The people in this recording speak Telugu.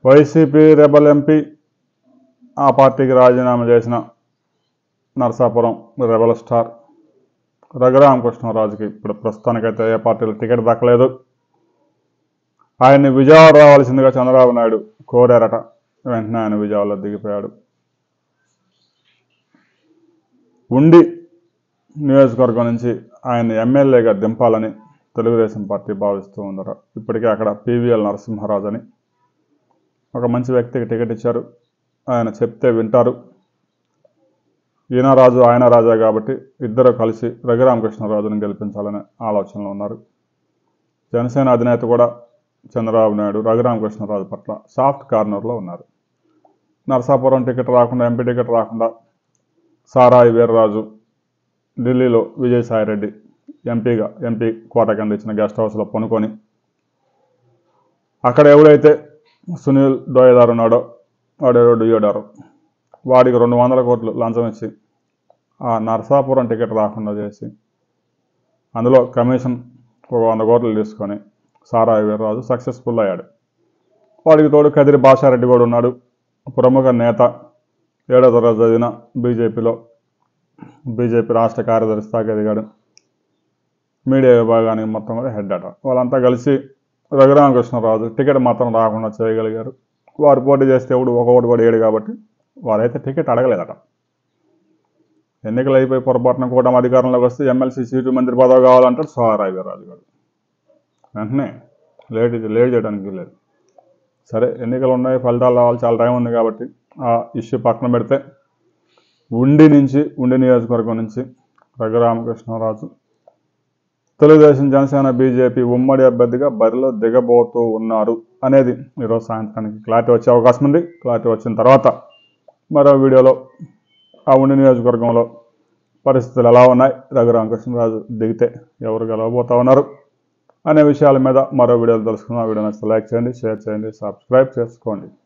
వైసీపీ రెబల్ ఎంపీ ఆ పార్టీకి రాజీనామా చేసిన నరసాపురం రెబల్ స్టార్ రఘురామకృష్ణరాజుకి ఇప్పుడు ప్రస్తుతానికైతే ఏ పార్టీలో టికెట్ దక్కలేదు ఆయన్ని విజయవాడ రావాల్సిందిగా చంద్రబాబు నాయుడు కోరారట వెంటనే ఆయన విజయవాడలో దిగిపోయాడు ఉండి నియోజకవర్గం నుంచి ఆయన ఎమ్మెల్యేగా దింపాలని తెలుగుదేశం పార్టీ భావిస్తూ ఉందట ఇప్పటికే అక్కడ పివిఎల్ నరసింహరాజు అని ఒక మంచి వ్యక్తికి టికెట్ ఇచ్చారు ఆయన చెప్తే వింటారు ఈయన రాజు ఆయన రాజా కాబట్టి ఇద్దరు కలిసి రఘురామకృష్ణరాజును గెలిపించాలనే ఆలోచనలో ఉన్నారు జనసేన అధినేత కూడా చంద్రబాబు నాయుడు రఘురామకృష్ణరాజు పట్ల సాఫ్ట్ కార్నర్లో ఉన్నారు నరసాపురం టికెట్ రాకుండా ఎంపీ టికెట్ రాకుండా సారాయి వీర్రాజు ఢిల్లీలో విజయసాయిరెడ్డి ఎంపీగా ఎంపీ కోట కింద ఇచ్చిన గెస్ట్ హౌస్లో పనుకొని అక్కడ ఎవడైతే సునీల్ డోయదార్ ఉన్నాడో వాడెవడో డియోడారు వాడికి రెండు వందల కోట్లు లంచం ఇచ్చి ఆ నరసాపురం టికెట్ రాకుండా చేసి అందులో కమిషన్ ఒక వంద కోట్లు తీసుకొని సారాయి వీర్రాజు సక్సెస్ఫుల్ అయ్యాడు వాడికి తోడు కదిరి భాషారెడ్డి కూడా ఉన్నాడు ప్రముఖ నేత ఏడో తరగతి చదివిన బీజేపీలో బీజేపీ రాష్ట్ర కార్యదర్శి స్థాయికి ఎదిగాడు మీడియా విభాగానికి మొత్తం కూడా హెడ్ అట వాళ్ళంతా కలిసి రఘురామకృష్ణరాజు టికెట్ మాత్రం రాకుండా చేయగలిగారు వారు పోటీ చేస్తే ఎవడు ఒక ఓటు కూడా ఏడు కాబట్టి వారైతే టికెట్ అడగలేదట ఎన్నికలు అయిపోయి పొరపాటున కూటమి అధికారంలోకి వస్తే ఎమ్మెల్సీ సీటు మంత్రి పదవి కావాలంటాడు సోహరాయ్ వీర్రాజు గారు వెంటనే లేట్ లేట్ చేయడానికి లేదు సరే ఎన్నికలు ఉన్నాయి ఫలితాలు రావాలి చాలా టైం ఉంది కాబట్టి ఆ ఇష్యూ పక్కన పెడితే ఉండి నుంచి ఉండి నియోజకవర్గం నుంచి రఘురామకృష్ణరాజు తెలుగుదేశం జనసేన బీజేపీ ఉమ్మడి అభ్యర్థిగా బరిలో దిగబోతూ ఉన్నారు అనేది ఈరోజు సాయంత్రానికి క్లారిటీ వచ్చే అవకాశం ఉంది క్లారిటీ వచ్చిన తర్వాత మరో వీడియోలో ఆ ఉండి నియోజకవర్గంలో పరిస్థితులు ఎలా ఉన్నాయి రఘురామకృష్ణరాజు దిగితే ఎవరు గెలవబోతా ఉన్నారు అనే విషయాల మీద మరో వీడియోలు తెలుసుకుందాం ఆ వీడియో నచ్చితే లైక్ చేయండి షేర్ చేయండి సబ్స్క్రైబ్ చేసుకోండి